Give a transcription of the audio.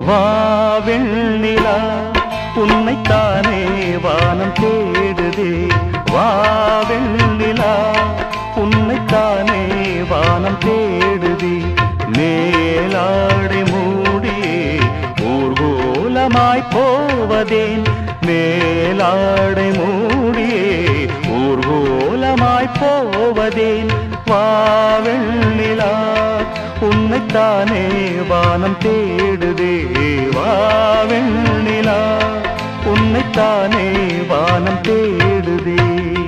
வா வெண்ணிலா உன்னைத்தானே வானம் தேடுதே வா வெண்ணிலா உன்னைத்தானே வானம் தேடுதே மேலாடை மூடியே ஊர்கோலமாய் போவதேன் மேலாடை மூடியே ஊர்கோலமாய் போவதேன் வா வெண்ணிலா உன்னைத்தானே வானம் தேடுதே வா வெண்ணிலா உன்னைத்தானே வானம் தேடுதே